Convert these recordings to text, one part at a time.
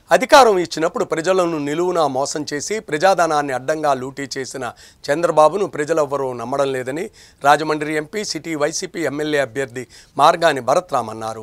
అధికారం ఇచ్చినప్పుడు ప్రజలను నిలువునా మోసం చేసి ప్రజాధనాన్ని అడ్డంగా లూటీ చేసిన చంద్రబాబును ప్రజలెవ్వరూ నమ్మడం లేదని Rajahmundry MP city YCP MLA అభ్యర్థి మార్గాని భరత్రామ్ అన్నారు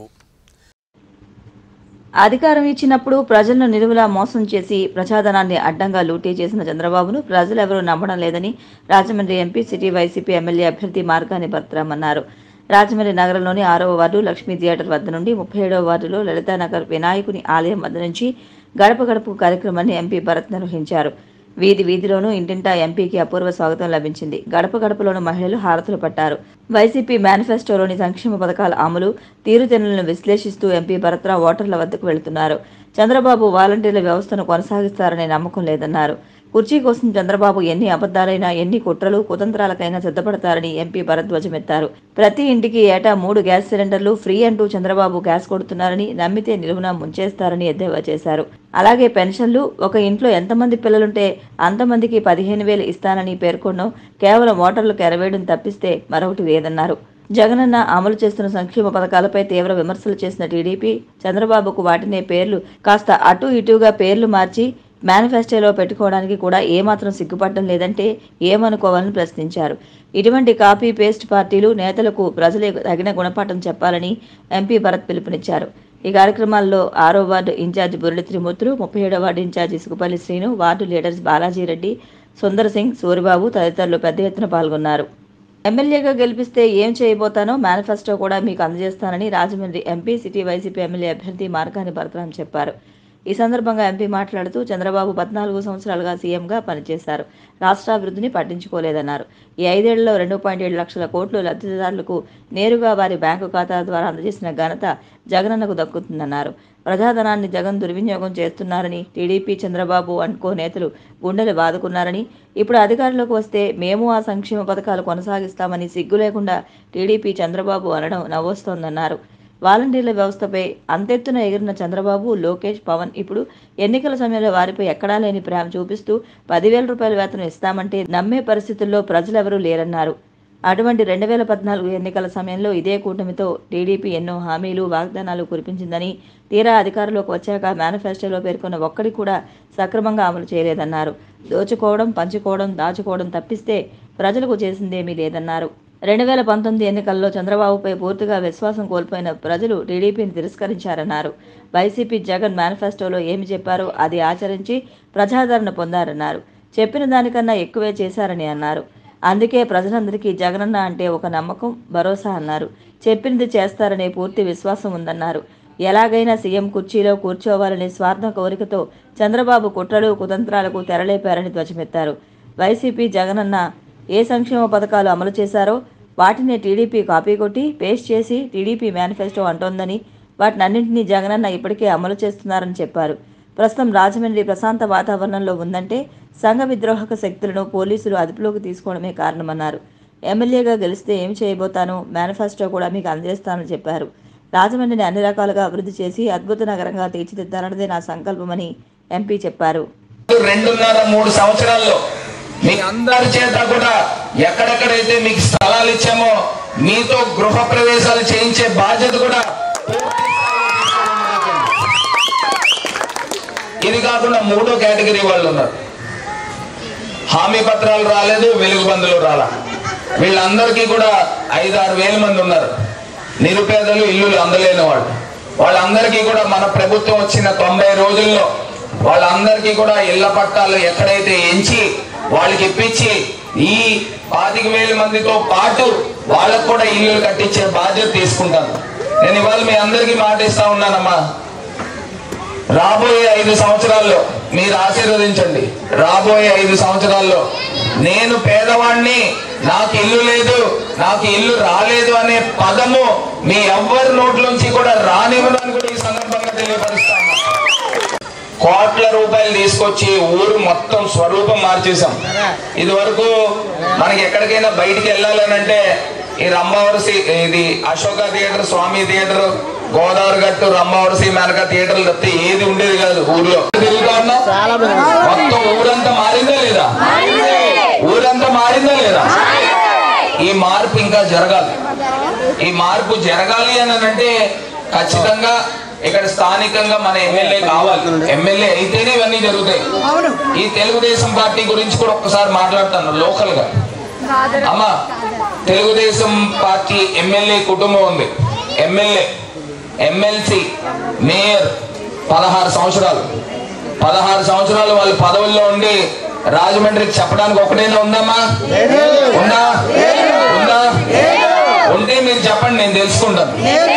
అధికారం ఇచ్చినప్పుడు ప్రజలను నిలువులా మోసం చేసి ప్రజాధనాన్ని అడ్డంగా లూటీ చేసిన చంద్రబాబును ప్రజలెవరూ నమ్మడం లేదని Rajahmundry MP city YCP MLA అభ్యర్థి మార్గాని భర్తరామ్ అన్నారు రాజమండ్రి నగరంలోని ఆరవ వార్డు లక్ష్మీ థియేటర్ వద్ద నుండి ముప్పై ఏడవ వార్డులో లలితానగర్ వినాయకుని ఆలయం వద్ద నుంచి గడప గడప కార్యక్రమాన్ని ఎంపీ భరత్ నిర్వహించారు వీధి వీధిలోనూ ఇంటింటా ఎంపీకి అపూర్వ స్వాగతం లభించింది గడప గడపలోను మహిళలు హారతులు పట్టారు వైసీపీ మేనిఫెస్టోలోని సంక్షేమ పథకాల అమలు తీరుతెన్నులను విశ్లేషిస్తూ ఎంపీ భరత్రావు ఓటర్ల వద్దకు వెళుతున్నారు చంద్రబాబు వాలంటీర్ల వ్యవస్థను కొనసాగిస్తారనే నమ్మకం లేదన్నారు కుర్చీ కోసం చంద్రబాబు ఎన్ని అబద్ధాలైనా ఎన్ని కుట్రలు కుతంత్రాలకైనా సిద్ధపడతారని ఎంపీ భరద్వాజమెత్తారు ప్రతి ఇంటికి ఏటా మూడు గ్యాస్ సిలిండర్లు ఫ్రీ అంటూ చంద్రబాబు గ్యాస్ కొడుతున్నారని నమ్మితే నిలువున ముంచేస్తారని ఎద్దేవా చేశారు అలాగే పెన్షన్లు ఒక ఇంట్లో ఎంతమంది పిల్లలుంటే అంతమందికి పదిహేను వేలు ఇస్తానని పేర్కొనడం కేవలం ఓటర్లకు ఎరవేయడం తప్పిస్తే మరొకటి లేదన్నారు జగనన్న అమలు చేస్తున్న సంక్షేమ పథకాలపై తీవ్ర విమర్శలు చేసిన టీడీపీ చంద్రబాబుకు వాటినే పేర్లు కాస్త అటు ఇటుగా పేర్లు మార్చి మేనిఫెస్టోలో పెట్టుకోవడానికి కూడా ఏమాత్రం సిగ్గుపడడం లేదంటే ఏమనుకోవాలని ప్రశ్నించారు ఇటువంటి కాపీ పేస్ట్ పార్టీలు నేతలకు ప్రజలే తగిన గుణపాఠం చెప్పాలని ఎంపీ భరత్ పిలుపునిచ్చారు ఈ కార్యక్రమాల్లో ఆరో వార్డు ఇన్ఛార్జి బురళి త్రిమూర్తులు ముప్పై ఏడో ward incharge Isukapalli Srinu ward leaders Balaji Reddy Sundar Singh Suribabu తదితరులు పెద్ద ఎత్తున పాల్గొన్నారు ఎమ్మెల్యేగా గెలిపిస్తే ఏం చేయబోతానో మేనిఫెస్టో కూడా మీకు అందజేస్తానని Rajahmundry MP city YCP MLA అభ్యర్థి మార్కాని భరతరాం చెప్పారు ఈ సందర్భంగా ఎంపీ మాట్లాడుతూ చంద్రబాబు పద్నాలుగు సంవత్సరాలుగా సీఎంగా పనిచేశారు రాష్ట్రాభివృద్ధిని పట్టించుకోలేదన్నారు ఈ ఐదేళ్లలో రెండు పాయింట్ ఏడు లక్షల కోట్లు లబ్ధిదారులకు నేరుగా వారి బ్యాంకు ఖాతాల ద్వారా అందజేసిన ఘనత జగనన్నకు దక్కుతుందన్నారు ప్రజాధనాన్ని జగన్ దుర్వినియోగం చేస్తున్నారని టీడీపీ చంద్రబాబు అనుకో నేతలు గుండెలు బాదుకున్నారని ఇప్పుడు అధికారంలోకి వస్తే మేము ఆ సంక్షేమ పథకాలు కొనసాగిస్తామని సిగ్గు లేకుండా టీడీపీ చంద్రబాబు అనడం నవ్వొస్తోందన్నారు వాలంటీర్ల వ్యవస్థపై అంతెత్తున ఎగిరిన చంద్రబాబు లోకేష్ పవన్ ఇప్పుడు ఎన్నికల సమయంలో వారిపై ఎక్కడా లేని ప్రేమ చూపిస్తూ పదివేల రూపాయల వేతనం ఇస్తామంటే నమ్మే పరిస్థితుల్లో ప్రజలెవరూ లేరన్నారు అటువంటి రెండు వేల పద్నాలుగు ఎన్నికల సమయంలో ఇదే కూటమితో టీడీపీ ఎన్నో హామీలు వాగ్దానాలు కురిపించిందని తీరా అధికారంలోకి వచ్చాక మేనిఫెస్టోలో పేర్కొన్న ఒక్కడి కూడా సక్రమంగా అమలు చేయలేదన్నారు దోచుకోవడం పంచుకోవడం దాచుకోవడం తప్పిస్తే ప్రజలకు చేసిందేమీ లేదన్నారు రెండు వేల పంతొమ్మిది ఎన్నికల్లో చంద్రబాబుపై పూర్తిగా విశ్వాసం కోల్పోయిన ప్రజలు టీడీపీని తిరస్కరించారన్నారు వైసీపీ జగన్ మేనిఫెస్టోలో ఏమి చెప్పారో అది ఆచరించి ప్రజాదరణ పొందారన్నారు చెప్పిన దానికన్నా ఎక్కువే చేశారని అన్నారు అందుకే ప్రజలందరికీ జగనన్న అంటే ఒక నమ్మకం భరోసా అన్నారు చెప్పింది చేస్తారనే పూర్తి విశ్వాసం ఉందన్నారు ఎలాగైనా సీఎం కుర్చీలో కూర్చోవాలనే స్వార్థ కోరికతో చంద్రబాబు కుట్రలు కుతంత్రాలకు తెరలేపారని ధ్వజమెత్తారు వైసీపీ జగనన్న ఏ సంక్షేమ పథకాలు అమలు చేశారో వాటిని టీడీపీ కాపీ కొట్టి పేస్ట్ చేసి టీడీపీ మేనిఫెస్టో అంటోందని వాటినన్నింటినీ జగనన్న ఇప్పటికే అమలు చేస్తున్నారని చెప్పారు ప్రస్తుతం రాజమండ్రి ప్రశాంత వాతావరణంలో ఉందంటే సంఘ విద్రోహక శక్తులను పోలీసులు అదుపులోకి తీసుకోవడమే కారణమన్నారు ఎమ్మెల్యేగా గెలిస్తే ఏం చేయబోతానో మేనిఫెస్టో కూడా మీకు అందజేస్తానని చెప్పారు రాజమండ్రిని అన్ని రకాలుగా అభివృద్ధి చేసి అద్భుత నగరంగా తీర్చిదిద్దాలన్నదే నా సంకల్పమని ఎంపీ చెప్పారు రెండున్నర మూడు సంవత్సరాల్లో మీ అందరి చేత కూడా ఎక్కడెక్కడైతే మీకు స్థలాలు ఇచ్చామో మీతో గృహ ప్రవేశాలు చేయించే బాధ్యత కూడా ఇది కాకుండా మూడో కేటగిరీ వాళ్ళు ఉన్నారు హామీ పత్రాలు రాలేదు వెలుగు బంధులు రాలా వీళ్ళందరికీ కూడా ఐదు ఆరు వేల మంది ఉన్నారు నిరుపేదలు ఇల్లులు అందలేని వాళ్ళు వాళ్ళందరికీ కూడా మన ప్రభుత్వం వచ్చిన తొంభై రోజుల్లో వాళ్ళందరికీ కూడా ఇళ్ల పట్టాలు ఎక్కడైతే ఎంచి వాళ్ళకి ఇప్పించి ఈ పాతిక వేల మందితో పాటు వాళ్ళకు కూడా ఇల్లులు కట్టించే బాధ్యత తీసుకుంటాను నేను ఇవాళ మీ అందరికీ మాట ఇస్తా ఉన్నానమ్మా రాబోయే ఐదు సంవత్సరాల్లో మీరు ఆశీర్వదించండి రాబోయే ఐదు సంవత్సరాల్లో నేను పేదవాణ్ణి నాకు ఇల్లు లేదు నాకు ఇల్లు రాలేదు అనే పదము మీ ఎవ్వరి నోట్లోంచి కూడా రానివ్వడానికి కూడా ఈ సందర్భంగా తెలియపరుస్తాను కోట్ల రూపాయలు తీసుకొచ్చి ఊరు మొత్తం స్వరూపం మార్చేశాం ఇది వరకు మనకి ఎక్కడికైనా బయటికి వెళ్ళాలనంటే ఈ రంభావరసి ఇది అశోక థియేటర్ స్వామి థియేటర్ గోదావరి గట్టు రంభావరసి మేనక థియేటర్లు తప్పితే ఏది ఉండేది కాదు ఊర్లో తిరుగుతా ఉన్నాం మొత్తం ఊరంతా మారిందా లేదా ఊరంతా మారిందా లేదా ఈ మార్పు ఇంకా జరగాలి ఈ మార్పు జరగాలి అని అంటే ఖచ్చితంగా ఇక్కడ స్థానికంగా మన ఎమ్మెల్యే కావాలి ఎమ్మెల్యే అయితేనే ఇవన్నీ జరుగుతాయి ఈ తెలుగుదేశం పార్టీ గురించి కూడా ఒక్కసారి మాట్లాడతాను లోకల్ గా అమ్మా తెలుగుదేశం పార్టీ ఎమ్మెల్యే కుటుంబం ఉంది ఎమ్మెల్యే ఎమ్మెల్సీ మేయర్ పదహారు సంవత్సరాలు పదహారు సంవత్సరాలు వాళ్ళు పదవుల్లో ఉండి రాజమండ్రికి చెప్పడానికి ఒకటేనా ఉందమ్మా ఉందా ఉందా ఉంటే మీరు చెప్పండి నేను తెలుసుకుంటాను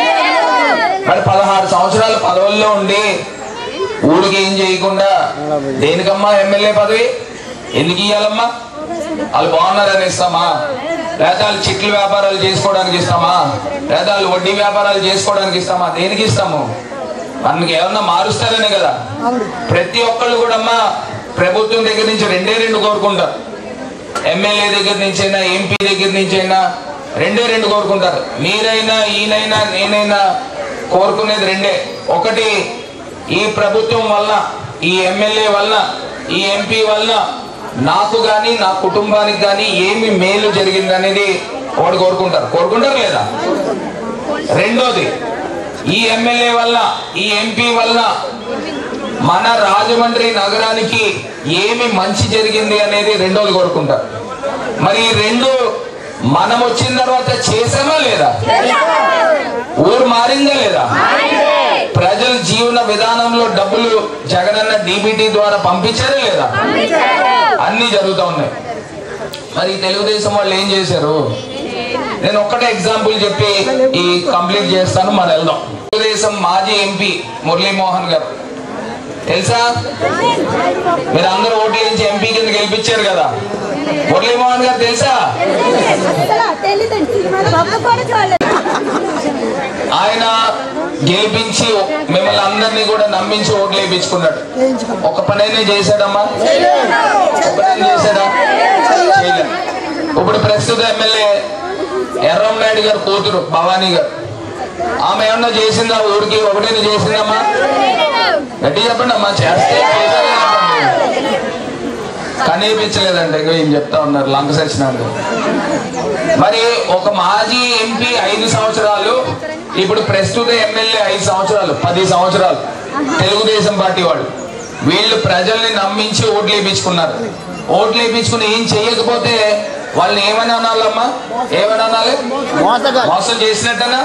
మరి పదహారు సంవత్సరాలు పదవుల్లో ఉండి ఊరికి ఏం చేయకుండా దేనికమ్మా ఎమ్మెల్యే పదవి ఎందుకు ఇయ్యాలమ్మా వాళ్ళు బాగున్నారని ఇస్తామా లేదా వాళ్ళు చిట్లు వ్యాపారాలు చేసుకోవడానికి ఇస్తామా లేదా వాళ్ళు వడ్డీ వ్యాపారాలు చేసుకోవడానికి ఇస్తామా దేనికి ఇస్తాము మనకి ఏమన్నా మారుస్తారనే కదా ప్రతి ఒక్కళ్ళు కూడా అమ్మా ప్రభుత్వం దగ్గర నుంచి రెండే రెండు కోరుకుంటారు ఎమ్మెల్యే దగ్గర నుంచి అయినా ఎంపీ దగ్గర నుంచి అయినా రెండే రెండు కోరుకుంటారు మీరైనా ఈయనైనా నేనైనా కోరుకునేది రెండే ఒకటి ఈ ప్రభుత్వం వల్ల ఈ ఎమ్మెల్యే వల్ల ఈ ఎంపీ వల్ల నాకు కానీ నా కుటుంబానికి కానీ ఏమి మేలు జరిగింది అనేది ఒకటి కోరుకుంటారు కోరుకుంటారు లేదా రెండోది ఈ ఎమ్మెల్యే వల్ల ఈ ఎంపీ వల్ల మన రాజమండ్రి నగరానికి ఏమి మంచి జరిగింది అనేది రెండోది కోరుకుంటారు మరి ఈ రెండు మనం వచ్చిన తర్వాత చేసామా లేదా ఊరు మారిందా లేదా ప్రజల జీవన విధానంలో డబ్బులు జగనన్న డీబీటీ ద్వారా పంపించారా లేదా అన్ని జరుగుతూ ఉన్నాయి మరి ఈ తెలుగుదేశం వాళ్ళు ఏం చేశారు నేను ఒక్కటే ఎగ్జాంపుల్ చెప్పి ఈ కంప్లీట్ చేస్తాను మన వెళ్దాం తెలుగుదేశం మాజీ ఎంపీ మురళీమోహన్ గారు తెలుసా మీరు అందరూ ఓట్లు వేయించి ఎంపీ కింద గెలిపించారు కదా మురళీమోహన్ గారు తెలుసా తెలీదండి కూడా చూడలేదు ఆయన గెలిపించి మిమ్మల్ని అందరినీ కూడా నమ్మించి ఓట్లు వేయించుకున్నాడు ఒక పనైనా చేశాడమ్మా ఒకటైనా చేశాడా చేయలే ఇప్పుడు ప్రస్తుత ఎమ్మెల్యే ఎర్రం నాయుడు గారు కూతురు భవానీ గారు ఆమె ఏమన్నా చేసిందా ఊరికి ఒకటైనా చేసిందమ్మా గట్టి చెప్పండి అమ్మా చేస్తే చేశారని చెప్పండి. కనిపించలేదంటే ఇగో ఏం చెప్తా ఉన్నారు లంక సచ్చినాడు మరి ఒక మాజీ ఎంపీ ఐదు సంవత్సరాలు ఇప్పుడు ప్రస్తుత ఎమ్మెల్యే ఐదు సంవత్సరాలు పది సంవత్సరాలు తెలుగుదేశం పార్టీ వాళ్ళు వీళ్ళు ప్రజల్ని నమ్మించి ఓట్లు వేయించుకున్నారు ఓట్లు వేయించుకుని ఏం చేయకపోతే వాళ్ళని ఏమని అనాలమ్మా ఏమని అనాలి మోసం చేసినట్టనా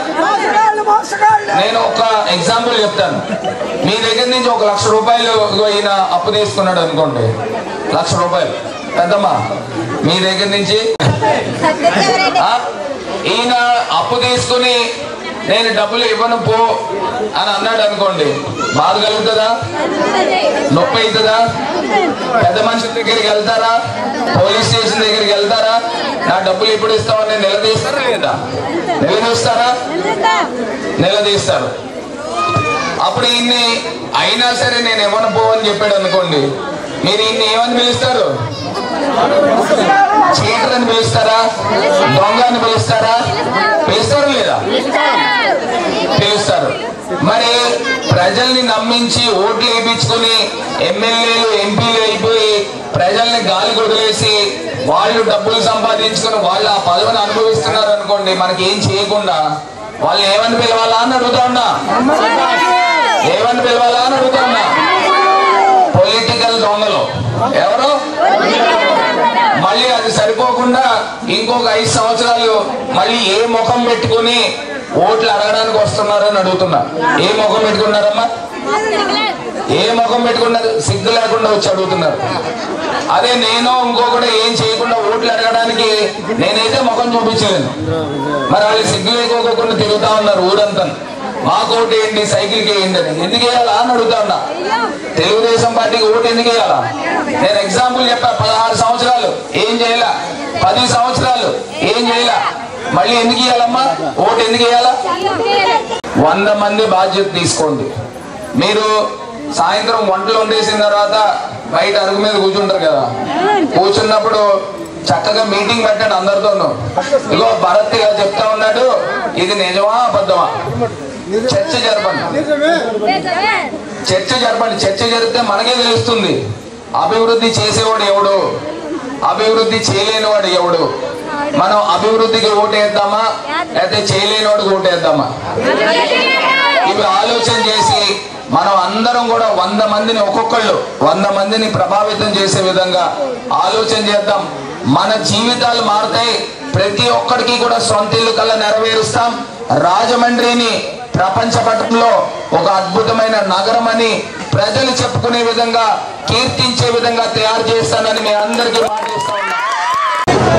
నేను ఒక ఎగ్జాంపుల్ చెప్తాను మీ దగ్గర నుంచి ఒక లక్ష రూపాయలు ఇగో ఈయన అప్పు తీసుకున్నాడు అనుకోండి లక్ష రూపాయలు పెద్దమ్మా మీ దగ్గర నుంచి ఆ, ఈయన అప్పు తీసుకుని నేను డబ్బులు ఇవ్వను పో అని అన్నాడు అనుకోండి బాధ కలుగుతుందా నొప్పి అవుతుందా పెద్ద మనుషుల దగ్గరికి వెళ్తారా పోలీస్ స్టేషన్ దగ్గరికి వెళ్తారా నా డబ్బులు ఎప్పుడు ఇస్తామని నిలదీస్తారా లేదా నిలదీస్తారా నిలదీస్తారు అప్పుడు ఈయన్ని అయినా సరే నేను ఇవ్వను పో అని చెప్పాడు అనుకోండి మీరు ఈయన్ని ఏమని పిలుస్తారు చీటర్ అని పిలుస్తారా దొంగ అని పిలుస్తారా పిలుస్తారు లేదా పిలుస్తారు మరి ప్రజల్ని నమ్మించి ఓట్లు వేయించుకుని ఎమ్మెల్యేలు ఎంపీలు అయిపోయి ప్రజల్ని గాలి వదిలేసి వాళ్ళు డబ్బులు సంపాదించుకుని వాళ్ళు ఆ పదవిని అనుభవిస్తున్నారు అనుకోండి మనకి ఏం చేయకుండా వాళ్ళు ఏమని పిలవాలా అని అడుగుతా ఉన్నా ఏమని పిలవాలా అని అడుగుతా ఉన్నా పొలిటికల్ దొంగలు ఎవరు మళ్ళీ అది సరిపోకుండా ఇంకొక ఐదు సంవత్సరాలు మళ్ళీ ఏ ముఖం పెట్టుకుని ఓట్లు అడగడానికి వస్తున్నారని అడుగుతున్నా ఏ ముఖం పెట్టుకున్నారమ్మా ఏ ముఖం పెట్టుకున్నారు సిగ్గు లేకుండా వచ్చి అడుగుతున్నారు అదే నేను ఇంకొకటి ఏం చేయకుండా ఓట్లు అడగడానికి నేనైతే ముఖం చూపించలేను మరి వాళ్ళు సిగ్గు లేకోకుండా తిరుగుతా ఉన్నారు ఊరంతా మాకు ఓటు వేయండి సైకిల్కి వేయండి అని ఎందుకు వేయాలా అని అడుగుతా ఉన్నా తెలుగుదేశం పార్టీకి ఓటు ఎందుకు వేయాలా నేను ఎగ్జాంపుల్ చెప్పా పదహారు సంవత్సరాలు ఏం చేయాల పది సంవత్సరాలు ఏం చేయాల మళ్ళీ ఎందుకు ఇవ్వాలమ్మా ఓటు ఎందుకు వేయాలా వంద మంది బాధ్యత తీసుకోండి మీరు సాయంత్రం వంటలు వండేసిన తర్వాత బయట అరుగు మీద కూర్చుంటారు కదా కూర్చున్నప్పుడు చక్కగా మీటింగ్ పెట్టండి అందరితోనూ ఇగో భరత్ గారు చెప్తా ఉన్నాడు ఇది నిజమా అబద్ధమా చర్చ జరపండి చర్చ జరపండి చర్చ జరిపితే మనకే తెలుస్తుంది అభివృద్ధి చేసేవాడు ఎవడు అభివృద్ధి చేయలేనివాడు ఎవడు మనం అభివృద్ధికి ఓటేద్దామా లేకపోతే చేయలేనివాడికి ఓటేద్దామా ఇవి ఆలోచన చేసి మనం అందరం కూడా వంద మందిని ఒక్కొక్కళ్ళు వంద మందిని ప్రభావితం చేసే విధంగా ఆలోచన చేద్దాం మన జీవితాలు మారుతాయి ప్రతి ఒక్కడికి కూడా సొంత ఇల్లు కల్లా నెరవేరుస్తాం రాజమండ్రిని ప్రపంచ పటంలో ఒక అద్భుతమైన నగరం అని ప్రజలు చెప్పుకునే విధంగా కీర్తించే విధంగా తయారు చేస్తానని మీ అందరికీ మాటిస్తా ఉన్నా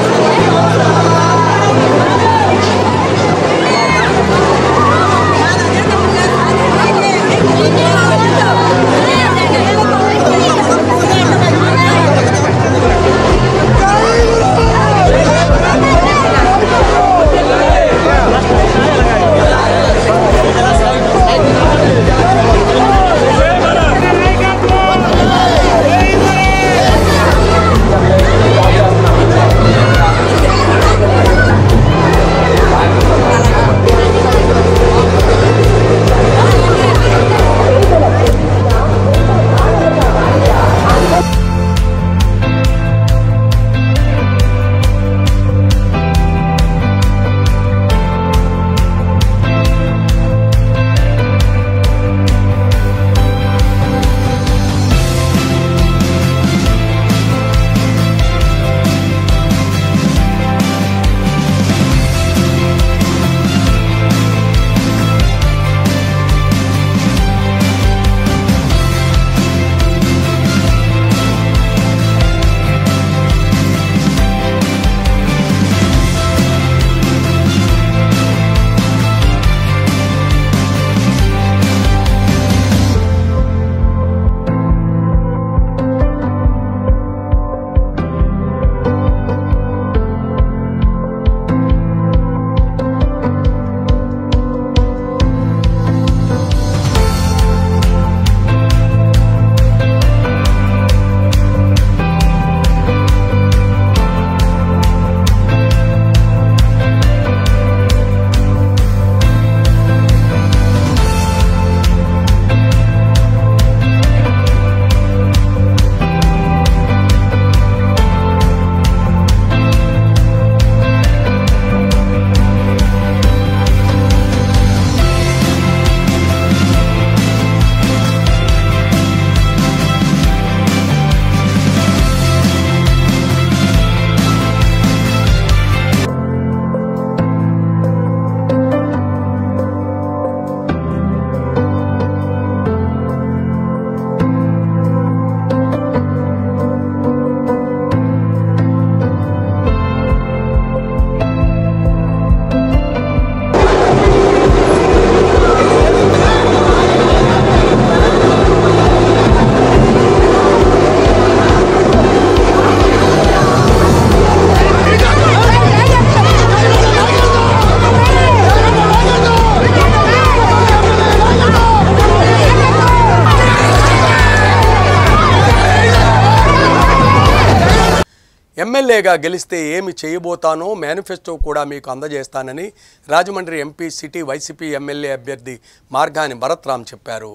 ఎమ్మెల్యేగా గెలిస్తే ఏమి చేయబోతానో మేనిఫెస్టో కూడా మీకు అందజేస్తానని Rajahmundry MP city YCP MLA అభ్యర్థి మార్గాని భరత్రామ్ చెప్పారు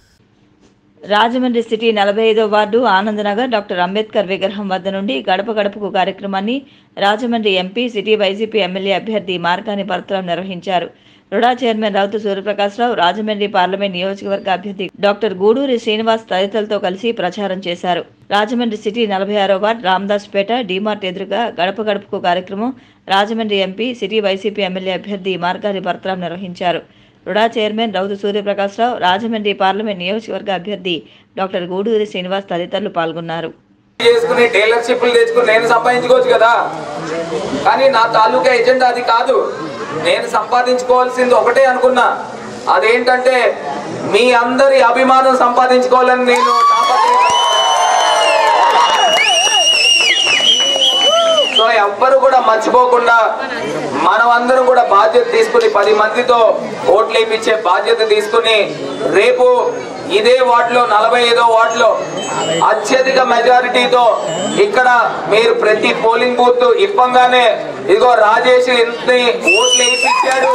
రాజమండ్రి సిటీ నలభై ఐదో వార్డు ఆనందనగర్ డాక్టర్ అంబేద్కర్ విగ్రహం వద్ద నుండి గడప గడపకు కార్యక్రమాన్ని Rajahmundry MP city YCP MLA అభ్యర్థి మార్గాని భరత్రాం నిర్వహించారు RUDA chairman Routhu Suryaprakashrao Rajahmundry parliament నియోజకవర్గ అభ్యర్థి డాక్టర్ గూడూరి శ్రీనివాస్ తదితరులతో కలిసి ప్రచారం చేశారు రాజమండ్రి సిటీ నలభై ఆరో వార్డ్ రామదాస్పేట డీమార్ట్ ఎదురుగా గడప గడపకు కార్యక్రమం Rajahmundry MP city YCP MLA అభ్యర్థి మార్గాని భరత్రాం నిర్వహించారు RUDA chairman Routhu Suryaprakashrao Rajahmundry parliament నియోజకవర్గ అభ్యర్థి డాక్టర్ గూడూరి శ్రీనివాస్ తదితరులు పాల్గొన్నారు చేసుకుని డీలర్షిప్లు తెచ్చుకుని నేను సంపాదించుకోవచ్చు కదా కానీ నా తాలూకా ఎజెండా అది కాదు నేను సంపాదించుకోవాల్సింది ఒకటే అనుకున్నా అదేంటంటే మీ అందరి అభిమానం సంపాదించుకోవాలని నేను తాపత్రయపడ్డా. సో ఎవ్వరు కూడా మర్చిపోకుండా మనం అందరం కూడా బాధ్యత తీసుకుని పది మందితో ఓట్లు వేయించే బాధ్యత తీసుకుని రేపు ఇదే వార్డులో నలభై ఐదో వార్డులో అత్యధిక మెజారిటీతో ఇక్కడ మీరు ప్రతి పోలింగ్ బూత్ ఇప్పంగానే ఇదిగో రాజేష్ ఇంతని ఓట్లు వేయించాడు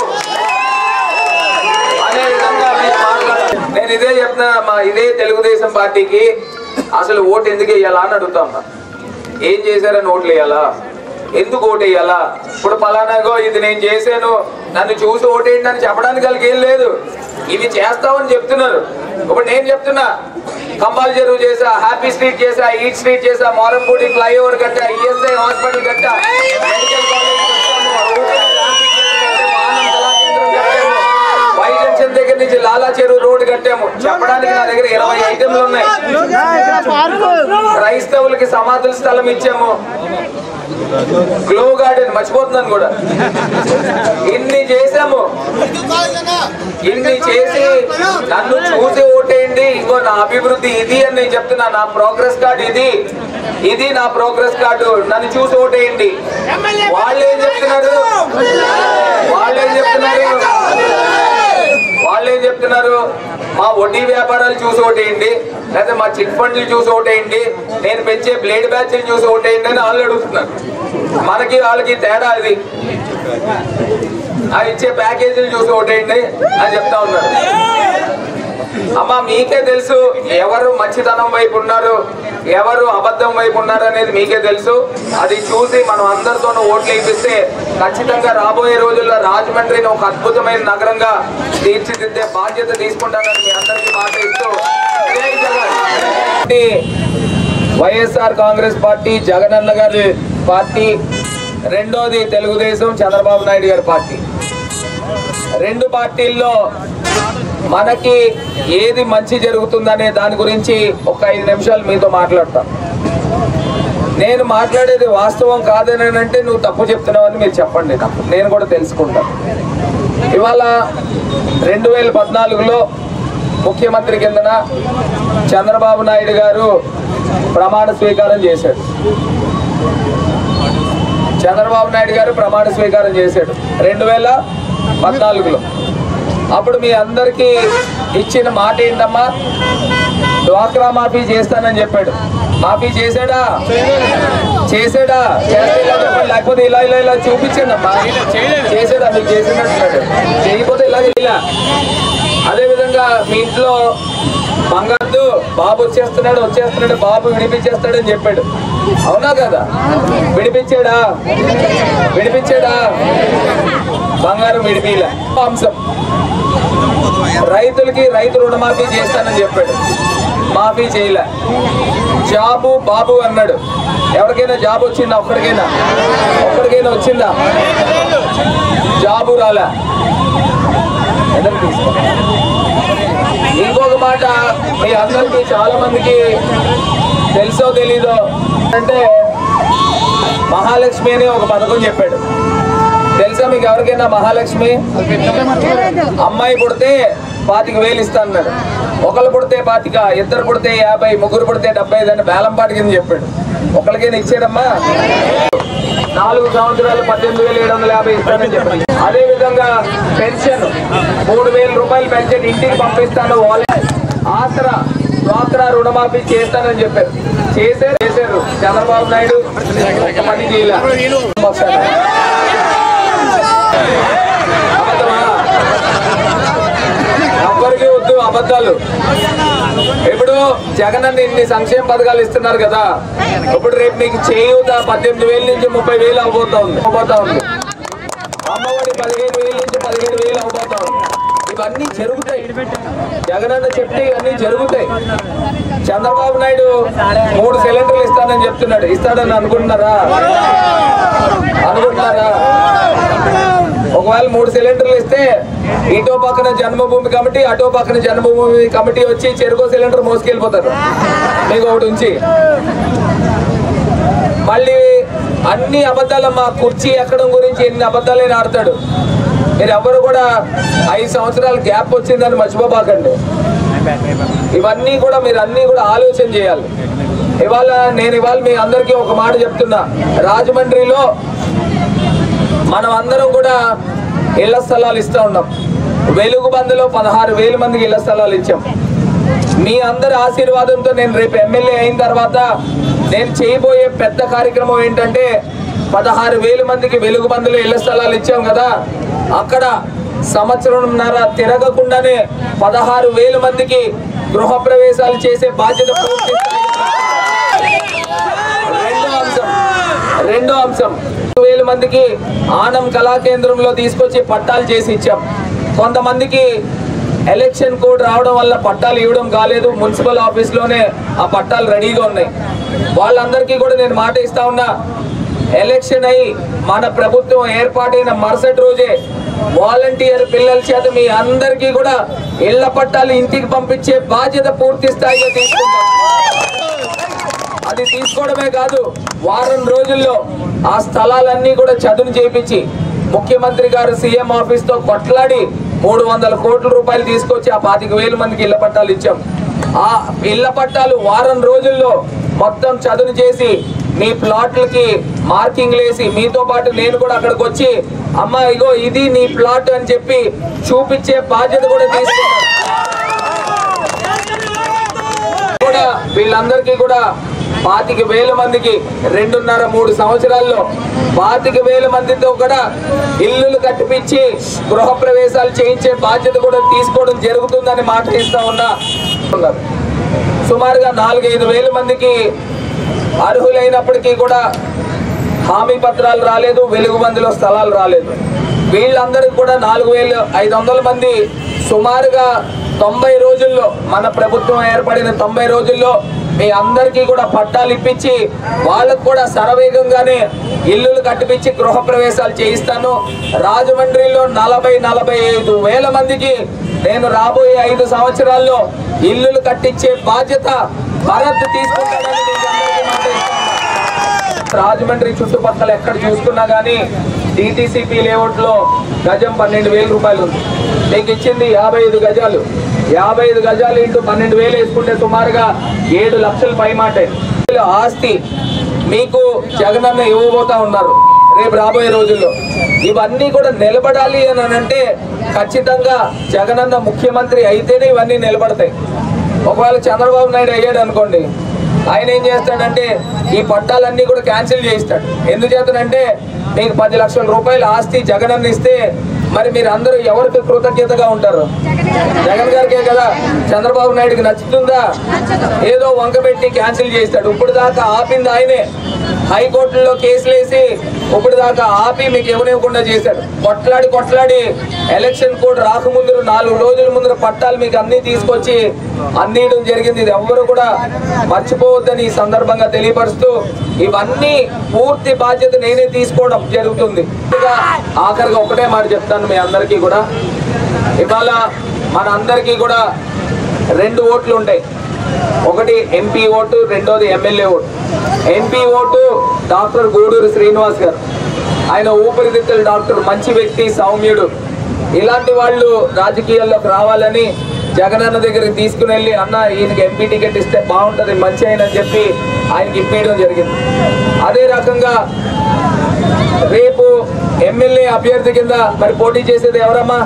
అనే విధంగా మీరు మాట్లాడాలి నేను ఇదే చెప్తున్నా మా ఇదే తెలుగుదేశం పార్టీకి అసలు ఓటు ఎందుకు వేయాలా అని అడుగుతా ఉన్నా ఏం చేశారని ఓట్లు వేయాలా ఎందుకు ఓటేయాలా ఇప్పుడు పలానాగో ఇది నేను చేశాను నన్ను చూసి ఓటేయండి అని చెప్పడానికి వాళ్ళకి ఏం లేదు ఇవి చేస్తామని చెప్తున్నారు ఇప్పుడు నేను చెప్తున్నా కంబాల్ చెరువు చేసా హ్యాపీ స్ట్రీట్ చేసా ఈట్ స్ట్రీట్ చేసా మోరంపూడి ఫ్లైఓవర్ కట్టా ఈఎస్ఐ హాస్పిటల్ కట్టా మెడికల్ కాలేజ్ కట్టాము ఊపిరి ర్యాంపింగ్ కట్టాము, వాహనం కళాకేంద్రం కట్టాము, వై జంక్షన్ దగ్గర నుంచి లాలా చెరువు రోడ్ కట్టాము చెప్పడానికి నా దగ్గర ఇరవై ఐటెంలు ఉన్నాయి క్రైస్తవులకి సమాధుల స్థలం ఇచ్చాము గ్లో గార్డెన్ మర్చిపోతున్నాను కూడా ఇన్ని చేశాము ఇన్ని చేసి నన్ను చూసి ఓటేయండి ఇంకో నా అభివృద్ధి ఇది అని నేను చెప్తున్నా నా ప్రోగ్రెస్ కార్డు ఇది ఇది నా ప్రోగ్రెస్ కార్డు నన్ను చూసి ఓటేయండి వాళ్ళు ఏం చెప్తున్నారు వాళ్ళు ఏం చెప్తున్నారు వాళ్ళు ఏం చెప్తున్నారు మా వడ్డీ వ్యాపారాలు చూసి ఓటేయండి లేదా మా చిట్ ఫండ్లు చూసి ఓటేయండి నేను పెంచే బ్లేడ్ బ్యాచ్లు చూసి ఓటేయండి అని వాళ్ళు అడుగుతున్నారు మనకి వాళ్ళకి తేడా అది ఆ ఇచ్చే ప్యాకేజీలు చూసి ఓటేయండి అని చెప్తా ఉన్నారు అమ్మా మీకే తెలుసు ఎవరు మంచితనం వైపు ఉన్నారు ఎవరు అబద్ధం వైపు ఉన్నారు అనేది మీకే తెలుసు అది చూసి మనం అందరితోనూ ఓట్లు వేయిస్తే ఖచ్చితంగా రాబోయే రోజుల్లో రాజమండ్రిని ఒక అద్భుతమైన నగరంగా తీర్చిదిద్దే బాధ్యత తీసుకుంటానని మీ అందరికీ మాట ఇస్తూ జై Jagan YSR Congress party Jaganna గారి పార్టీ రెండోది తెలుగుదేశం చంద్రబాబు నాయుడు గారి పార్టీ రెండు పార్టీల్లో మనకి ఏది మంచి జరుగుతుందనే దాని గురించి ఒక ఐదు నిమిషాలు మీతో మాట్లాడతాం నేను మాట్లాడేది వాస్తవం కాదని అంటే నువ్వు తప్పు చెప్తున్నావని మీరు చెప్పండి నాకు నేను కూడా తెలుసుకుంటాను ఇవాళ రెండు వేల పద్నాలుగులో ముఖ్యమంత్రి కిందన చంద్రబాబు నాయుడు గారు ప్రమాణ స్వీకారం చేశాడు చంద్రబాబు నాయుడు గారు ప్రమాణ స్వీకారం చేశాడు రెండు వేల పద్నాలుగులో అప్పుడు మీ అందరికీ ఇచ్చిన మాట ఏంటమ్మా డ్వాక్రా మాఫీ చేస్తానని చెప్పాడు మాఫీ చేశాడా చేశాడా చేస్తే ఇలా చెప్పండి లేకపోతే ఇలా ఇలా ఇలా చూపించండి అమ్మా చేశాడా మీకు చేసినట్టున్నాడు చేయకపోతే ఇలా ఇలా అదే విధంగా మీ ఇంట్లో బంగారు బాబు వచ్చేస్తున్నాడు వచ్చేస్తున్నాడు బాబు విడిపించేస్తాడని చెప్పాడు అవునా కదా విడిపించాడా విడిపించాడా బంగారం విడిపిలా అంశం రైతులకి రైతు రుణమాఫీ చేస్తానని చెప్పాడు మాఫీ చేయలే జాబు బాబు అన్నాడు ఎవరికైనా జాబ్ వచ్చిందా ఒక్కడికైనా ఒక్కడికైనా వచ్చిందా జాబు రాలే ఎదురు తీసుకో. ఇంకొక మాట మీ అందరికీ చాలా మందికి తెలుసో తెలీదో అంటే మహాలక్ష్మి అనే ఒక పథకం చెప్పాడు తెలుసా మీకు ఎవరికైనా మహాలక్ష్మి అమ్మాయి పుడితే పాతిక వేలు ఇస్తా అన్నాడు ఒకళ్ళు పుడితే పాతిక ఇద్దరు పుడితే యాభై ముగ్గురు పుడితే డెబ్బై ఐదు అని బేలంపాటి కింద చెప్పాడు ఒకరికైనా ఇచ్చాడమ్మా నాలుగు సంవత్సరాలు పద్దెనిమిది వేల ఏడు వందల యాభై ఇస్తానని చెప్పాడు అదే విధంగా పెన్షన్ మూడు వేల రూపాయలు పెన్షన్ ఇంటికి పంపిస్తాను వాలెట్ ఆసరా డ్వాక్రా రుణమాఫీ చేస్తానని చెప్పారు చేశారు చేశారు చంద్రబాబు నాయుడు ఒక్క పని చేయలే ఒకసారి. అబద్ధమా? ఎవ్వరికీ వద్దు అబద్ధాలు ఇప్పుడు జగన్ అన్న ఇన్ని సంక్షేమ పథకాలు ఇస్తున్నారు కదా ఇప్పుడు రేపు నీకు చేయూత పద్దెనిమిది వేల నుంచి ముప్పై వేలు అవబోతా ఉంది అవబోతా ఉంది అమ్మఒడి పదిహేను వేల నుంచి పదిహేను వేలు అవబోతా ఉంది ఇవన్నీ జరుగుతాయి జగన్ అన్న చెప్తే ఇవన్నీ జరుగుతాయి చంద్రబాబు నాయుడు మూడు సిలిండర్లు ఇస్తానని చెప్తున్నాడు ఇస్తాడని అనుకుంటున్నారా అనుకుంటున్నారా ఒకవేళ మూడు సిలిండర్లు ఇస్తే ఇటో పక్కన జన్మభూమి కమిటీ అటో పక్కన జన్మభూమి కమిటీ వచ్చి చెరుకో సిలిండర్ మోసుకెళ్ళిపోతారు మీకు ఒకటి ఉంచి మళ్ళీ అన్ని అబద్ధాలమ్మా కుర్చీ ఎక్కడం గురించి ఎన్ని అబద్ధాలైనా ఆడతాడు మీరు ఎవరు కూడా ఐదు సంవత్సరాల గ్యాప్ వచ్చిందని మర్చిపోబాకండి ఇవన్నీ కూడా మీరు అన్నీ కూడా ఆలోచన చేయాలి ఇవాళ నేను ఇవాళ మీ అందరికీ ఒక మాట చెప్తున్నా రాజమండ్రిలో మనం అందరం కూడా ఇళ్ల స్థలాలు ఇస్తూ ఉన్నాం వెలుగు బందులో పదహారు వేల మందికి ఇళ్ల స్థలాలు ఇచ్చాం మీ అందరి ఆశీర్వాదంతో నేను రేపు ఎమ్మెల్యే అయిన తర్వాత నేను చేయబోయే పెద్ద కార్యక్రమం ఏంటంటే పదహారు వేల మందికి వెలుగు బందులో ఇళ్ల స్థలాలు ఇచ్చాం కదా అక్కడ సంవత్సరంన్నర తిరగకుండానే పదహారు వేల మందికి గృహ ప్రవేశాలు చేసే బాధ్యత పూర్తి స్థాయిలో రెండో అంశం రెండో అంశం వేల మందికి ఆనం కళా కేంద్రంలో తీసుకొచ్చి పట్టాలు చేసి ఇచ్చాం కొంతమందికి ఎలక్షన్ కోడ్ రావడం వల్ల పట్టాలు ఇవ్వడం కాలేదు మున్సిపల్ ఆఫీస్లోనే ఆ పట్టాలు రెడీగా ఉన్నాయి వాళ్ళందరికీ కూడా నేను మాట ఇస్తా ఉన్నా ఎలక్షన్ అయి మన ప్రభుత్వం ఏర్పాటైన మరుసటి రోజే వాలంటీర్ పిల్లల చేత మీ అందరికీ కూడా ఇళ్ల పట్టాలు ఇంటికి పంపించే బాధ్యత పూర్తి స్థాయిగా తీసుకుంటాం అది తీసుకోవడమే కాదు వారం రోజుల్లో ఆ స్థలాలన్నీ కూడా చదును చేపించి ముఖ్యమంత్రి గారు సీఎం ఆఫీస్ తో కొట్లాడి మూడు వందల కోట్ల రూపాయలు తీసుకొచ్చి ఆ పాతిక వేల మందికి ఇళ్ల పట్టాలు ఇచ్చాం ఆ ఇళ్ల పట్టాలు వారం రోజుల్లో మొత్తం చదును చేసి మీ ప్లాట్లకి మార్కింగ్ వేసి మీతో పాటు నేను కూడా అక్కడికి వచ్చి అమ్మా ఇగో ఇది నీ ప్లాట్ అని చెప్పి చూపించే బాధ్యత కూడా తీసుకున్నాను కూడా వీళ్ళందరికీ కూడా పాతిక వేల మందికి రెండున్నర మూడు సంవత్సరాల్లో పాతిక వేల మందితో కూడా ఇల్లులు కట్టిపించి గృహ ప్రవేశాలు చేయించే బాధ్యత కూడా తీసుకోవడం జరుగుతుందని మాట ఇస్తా ఉన్నా ఉన్నారు. సుమారుగా నాలుగైదు వేల మందికి అర్హులైనప్పటికీ కూడా హామీ పత్రాలు రాలేదు వెలుగు మందిలో స్థలాలు రాలేదు వీళ్ళందరికీ కూడా నాలుగు వేల ఐదు వందల మంది సుమారుగా తొంభై రోజుల్లో మన ప్రభుత్వం ఏర్పడిన తొంభై రోజుల్లో మీ అందరికీ కూడా పట్టాలు ఇప్పించి వాళ్ళకు కూడా శరవేగంగానే ఇల్లులు కట్టిపించి గృహ ప్రవేశాలు చేయిస్తాను రాజమండ్రిలో నలభై నలభై ఐదు వేల మందికి నేను రాబోయే ఐదు సంవత్సరాల్లో ఇల్లులు కట్టించే బాధ్యత భరత్ తీసుకుంటానని మీకు అందరికీ మాట ఇస్తున్నాను. రాజమండ్రి చుట్టుపక్కల ఎక్కడ చూసుకున్నా గానీ డిటిసిపి లేఅవుట్ లో గజం పన్నెండు వేల రూపాయలు ఉంది మీకు ఇచ్చింది యాభై ఐదు గజాలు యాభై ఐదు గజాలు ఇంటూ పన్నెండు వేలు వేసుకుంటే సుమారుగా ఏడు లక్షల పై మాటే ఆస్తి మీకు జగనన్న ఇవ్వబోతా ఉన్నారు రేపు రాబోయే రోజుల్లో ఇవన్నీ కూడా నిలబడాలి అని అంటే ఖచ్చితంగా జగనన్న ముఖ్యమంత్రి అయితేనే ఇవన్నీ నిలబడతాయి ఒకవేళ చంద్రబాబు నాయుడు అయ్యాడు అనుకోండి ఆయన ఏం చేస్తాడంటే ఈ పట్టాలన్నీ కూడా క్యాన్సిల్ చేయిస్తాడు ఎందుచేతనంటే మీకు పది లక్షల రూపాయల ఆస్తి జగన్ అన్న ఇస్తే మరి మీరు అందరూ ఎవరికి కృతజ్ఞతగా ఉంటారు జగన్ గారికే కదా చంద్రబాబు నాయుడుకి నచ్చుతుందా ఏదో వంక పెట్టి క్యాన్సిల్ చేస్తాడు ఇప్పుడు దాకా ఆపింది ఆయనే హైకోర్టులో కేసులు వేసి ఇప్పుడు దాకా ఆపి మీకు ఇవ్వనివ్వకుండా చేశాడు కొట్లాడి కొట్లాడి ఎలక్షన్ కోడ్ రాకముందు నాలుగు రోజుల ముందర పట్టాలు మీకు అన్ని తీసుకొచ్చి అందియడం జరిగింది ఇది ఎవ్వరు కూడా మర్చిపోవద్దని ఈ సందర్భంగా తెలియపరుస్తూ ఇవన్నీ పూర్తి బాధ్యత నేనే తీసుకోవడం జరుగుతుంది ఇంకా ఆఖరిగా ఒకటే మాట చెప్తాను మీ అందరికీ కూడా ఇవాళ మన అందరికీ కూడా రెండు ఓట్లు ఉంటాయి ఒకటి ఎంపీ ఓటు రెండోది MLA vote MP vote doctor Gudur Srinivas గారు ఆయన ఊపిరితిత్తుల డాక్టర్ మంచి వ్యక్తి సౌమ్యుడు ఇలాంటి వాళ్ళు రాజకీయాల్లోకి రావాలని జగనన్న దగ్గరికి తీసుకుని వెళ్ళి అన్న ఈయనకి ఎంపీ టికెట్ ఇస్తే బాగుంటుంది మంచి ఆయన అని చెప్పి ఆయనకి ఇప్పించడం జరిగింది అదే రకంగా రేపు ఎమ్మెల్యే అభ్యర్థి కింద మరి పోటీ చేసేది ఎవరమ్మా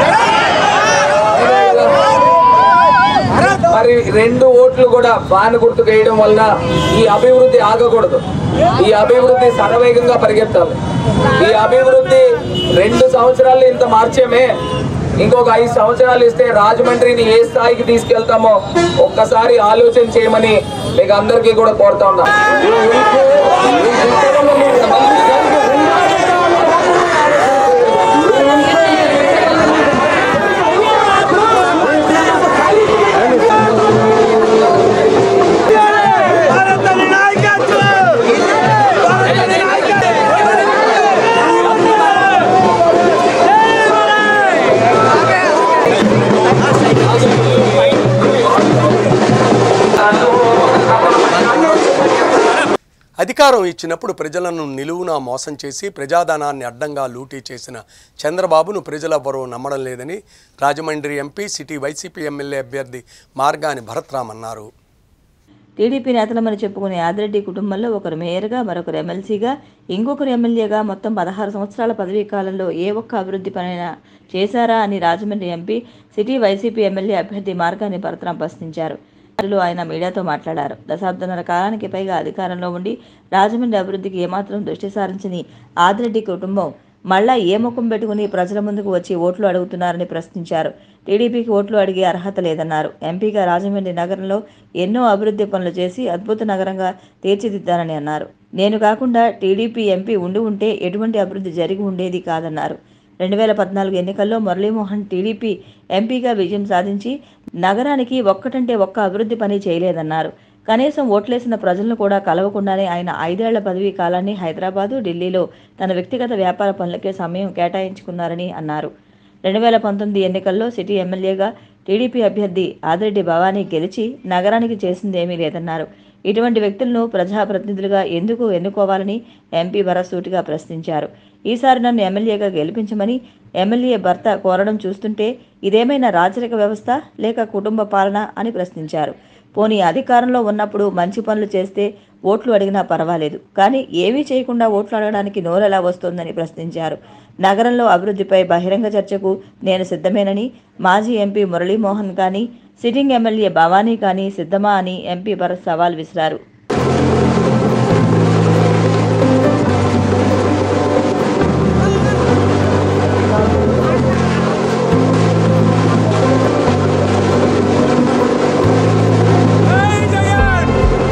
ఆయనే కదా? మరి రెండు ఓట్లు కూడా బాను గుర్తు వేయడం వలన ఈ అభివృద్ధి ఆగకూడదు ఈ అభివృద్ధి శరవేగంగా పరిగెత్తాలి ఈ అభివృద్ధి రెండు సంవత్సరాలు ఇంత మార్చేమే ఇంకొక ఐదు సంవత్సరాలు ఇస్తే రాజమండ్రిని ఏ స్థాయికి తీసుకెళ్తామో ఒక్కసారి ఆలోచన చేయమని మీకు అందరికీ కూడా కోరుతా ఉన్నా భారత నాయకత్వం భారత అధికారం ఇచ్చినప్పుడు ప్రజలను నిలువునా మోసం చేసి ప్రజాధనాన్ని అడ్డంగా లూటీ చేసిన చంద్రబాబును ప్రజలెవ్వరూ నమ్మడం లేదని Rajahmundry MP city YCP MLA అభ్యర్థి మార్గాని భరత్రామ్ అన్నారు టీడీపీ నేతలమని చెప్పుకునే ఆదిరెడ్డి కుటుంబంలో ఒకరు మేయర్గా మరొకరు ఎమ్మెల్సీగా ఇంకొకరు ఎమ్మెల్యేగా మొత్తం పదహారు సంవత్సరాల పదవీ కాలంలో ఏ ఒక్క అభివృద్ధి పనైనా చేశారా అని Rajahmundry MP city YCP MLA అభ్యర్థి మార్గాన్ని భరతరాం ప్రశ్నించారు వారిలో ఆయన మీడియాతో మాట్లాడారు దశాబ్దన్నర కాలానికి పైగా అధికారంలో ఉండి రాజమండ్రి అభివృద్ధికి ఏమాత్రం దృష్టి సారించని ఆదిరెడ్డి కుటుంబం మళ్ళా ఏ ముఖం పెట్టుకుని ప్రజల ముందుకు వచ్చి ఓట్లు అడుగుతున్నారని ప్రశ్నించారు టీడీపీకి ఓట్లు అడిగే అర్హత లేదన్నారు ఎంపీగా రాజమండ్రి నగరంలో ఎన్నో అభివృద్ధి పనులు చేసి అద్భుత నగరంగా తీర్చిదిద్దారని అన్నారు నేను కాకుండా టీడీపీ ఎంపీ ఉండి ఉంటే ఎటువంటి అభివృద్ధి జరిగి ఉండేది కాదన్నారు రెండు వేల పద్నాలుగు ఎన్నికల్లో మురళీమోహన్ టీడీపీ ఎంపీగా విజయం సాధించి నగరానికి ఒక్కటంటే ఒక్క అభివృద్ధి పని చేయలేదన్నారు కనీసం ఓట్లేసిన ప్రజలను కూడా కలవకుండానే ఆయన ఐదేళ్ల పదవీ కాలాన్ని హైదరాబాదు ఢిల్లీలో తన వ్యక్తిగత వ్యాపార పనులకే సమయం కేటాయించుకున్నారని అన్నారు రెండు వేల పంతొమ్మిది ఎన్నికల్లో సిటీ ఎమ్మెల్యేగా టీడీపీ అభ్యర్థి ఆదిరెడ్డి భవానీ గెలిచి నగరానికి చేసింది ఏమీ లేదన్నారు ఇటువంటి వ్యక్తులను ప్రజాప్రతినిధులుగా ఎందుకు ఎన్నుకోవాలని ఎంపీ భరత్ సూటిగా ప్రశ్నించారు ఈసారి నన్ను ఎమ్మెల్యేగా గెలిపించమని ఎమ్మెల్యే భర్త కోరడం చూస్తుంటే ఇదేమైనా రాచరిక వ్యవస్థ లేక కుటుంబ పాలన అని ప్రశ్నించారు పోనీ అధికారంలో ఉన్నప్పుడు మంచి పనులు చేస్తే ఓట్లు అడిగినా పర్వాలేదు కానీ ఏమీ చేయకుండా ఓట్లు అడగడానికి నోరెలా వస్తోందని ప్రశ్నించారు నగరంలో అభివృద్ధిపై బహిరంగ చర్చకు నేను సిద్ధమేనని మాజీ ఎంపీ మురళీమోహన్ కానీ సిట్టింగ్ ఎమ్మెల్యే భవానీ కానీ సిద్ధమా అని ఎంపీ భరత్ సవాల్ విసిరారు జై జగన్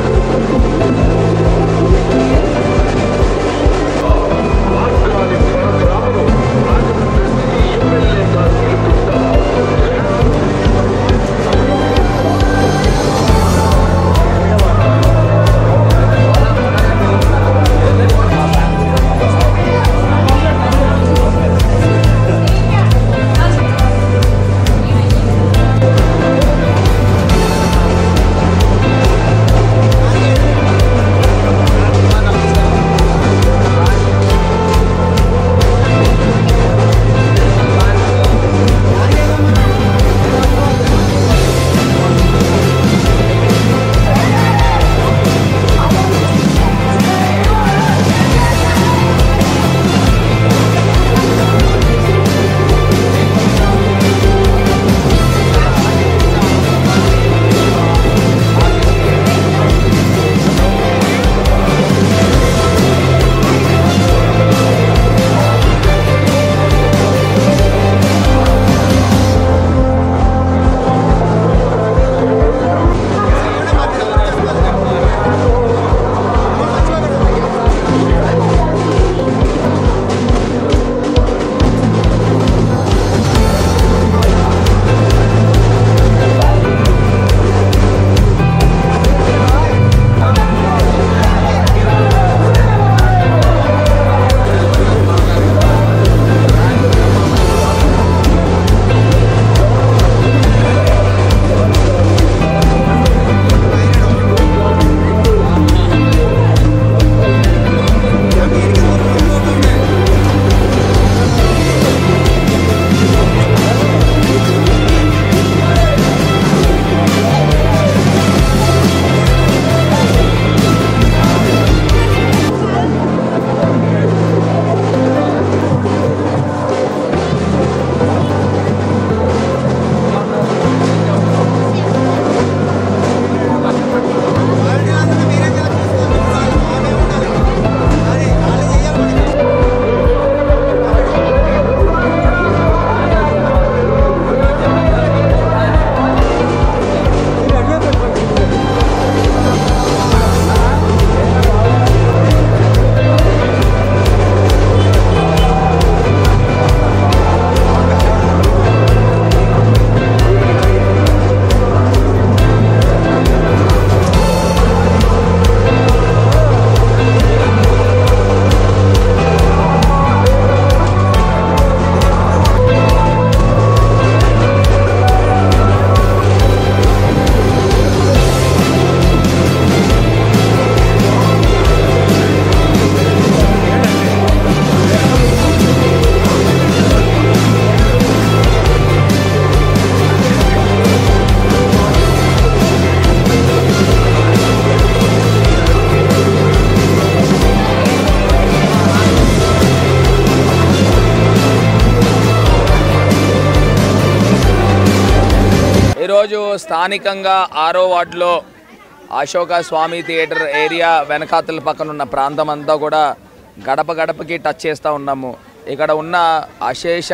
ఈరోజు స్థానికంగా ఆరో వార్డులో అశోక స్వామి థియేటర్ ఏరియా వెనకాతల పక్కన ఉన్న ప్రాంతం అంతా కూడా గడప గడపకి టచ్ చేస్తూ ఉన్నాము ఇక్కడ ఉన్న అశేష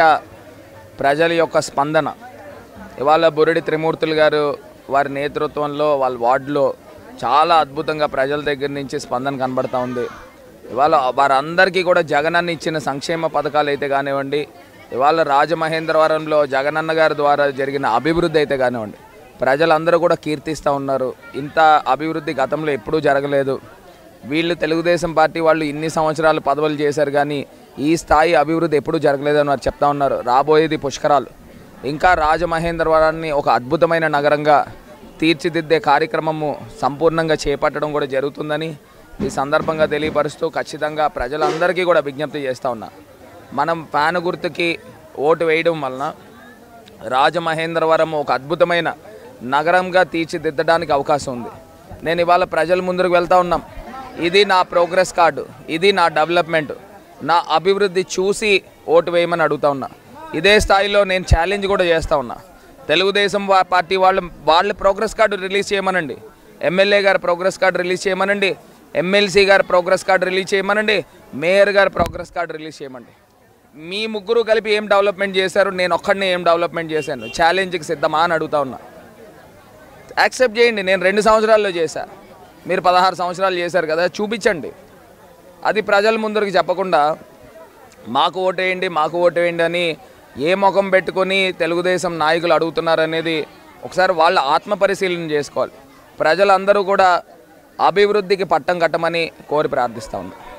ప్రజల యొక్క స్పందన ఇవాళ బురిడి త్రిమూర్తులు గారు వారి నేతృత్వంలో వాళ్ళ వార్డులో చాలా అద్భుతంగా ప్రజల దగ్గర నుంచి స్పందన కనబడతా ఉంది ఇవాళ వారందరికీ కూడా జగనన్న ఇచ్చిన సంక్షేమ పథకాలు అయితే కానివ్వండి ఇవాళ రాజమహేంద్రవరంలో జగనన్న గారి ద్వారా జరిగిన అభివృద్ధి అయితే కానివ్వండి ప్రజలందరూ కూడా కీర్తిస్తూ ఉన్నారు ఇంత అభివృద్ధి గతంలో ఎప్పుడూ జరగలేదు వీళ్ళు తెలుగుదేశం పార్టీ వాళ్ళు ఇన్ని సంవత్సరాలు పదవులు చేశారు కానీ ఈ స్థాయి అభివృద్ధి ఎప్పుడూ జరగలేదని వారు చెప్తా ఉన్నారు రాబోయేది పుష్కరాలు ఇంకా రాజమహేంద్రవరాన్ని ఒక అద్భుతమైన నగరంగా తీర్చిదిద్దే కార్యక్రమము సంపూర్ణంగా చేపట్టడం కూడా జరుగుతుందని ఈ సందర్భంగా తెలియపరుస్తూ ఖచ్చితంగా ప్రజలందరికీ కూడా విజ్ఞప్తి చేస్తూ ఉన్నా మనం ఫ్యాన్ గుర్తుకి ఓటు వేయడం వలన రాజమహేంద్రవరం ఒక అద్భుతమైన నగరంగా తీర్చిదిద్దడానికి అవకాశం ఉంది నేను ఇవాళ ప్రజల ముందుకు వెళ్తా ఉన్నాం ఇది నా ప్రోగ్రెస్ కార్డు ఇది నా డెవలప్మెంట్ నా అభివృద్ధి చూసి ఓటు వేయమని అడుగుతా ఉన్నా ఇదే స్థాయిలో నేను ఛాలెంజ్ కూడా చేస్తా ఉన్నా తెలుగుదేశం వా- పార్టీ వాళ్ళు వాళ్ళ ప్రోగ్రెస్ కార్డు రిలీజ్ చేయమనండి ఎమ్మెల్యే గారి ప్రోగ్రెస్ కార్డు రిలీజ్ చేయమనండి ఎమ్మెల్సీ గారి ప్రోగ్రెస్ కార్డు రిలీజ్ చేయమనండి మేయర్ గారి ప్రోగ్రెస్ కార్డు రిలీజ్ చేయమండి మీ ముగ్గురు కలిపి ఏం డెవలప్మెంట్ చేశారు నేను ఒక్కడిని ఏం డెవలప్మెంట్ చేశాను ఛాలెంజ్కి సిద్ధమా అని అడుగుతా ఉన్నా యాక్సెప్ట్ చేయండి నేను రెండు సంవత్సరాల్లో చేశా మీరు పదహారు సంవత్సరాలు చేశారు కదా చూపించండి అది ప్రజల ముందరికి చెప్పకుండా మాకు ఓటేయండి మాకు ఓటేయండి అని ఏ ముఖం పెట్టుకొని తెలుగుదేశం నాయకులు అడుగుతున్నారు అనేది ఒకసారి వాళ్ళ ఆత్మ పరిశీలన చేసుకోవాలి ప్రజలందరూ కూడా అభివృద్ధికి పట్టం కట్టమని కోరి ప్రార్థిస్తా ఉన్నారు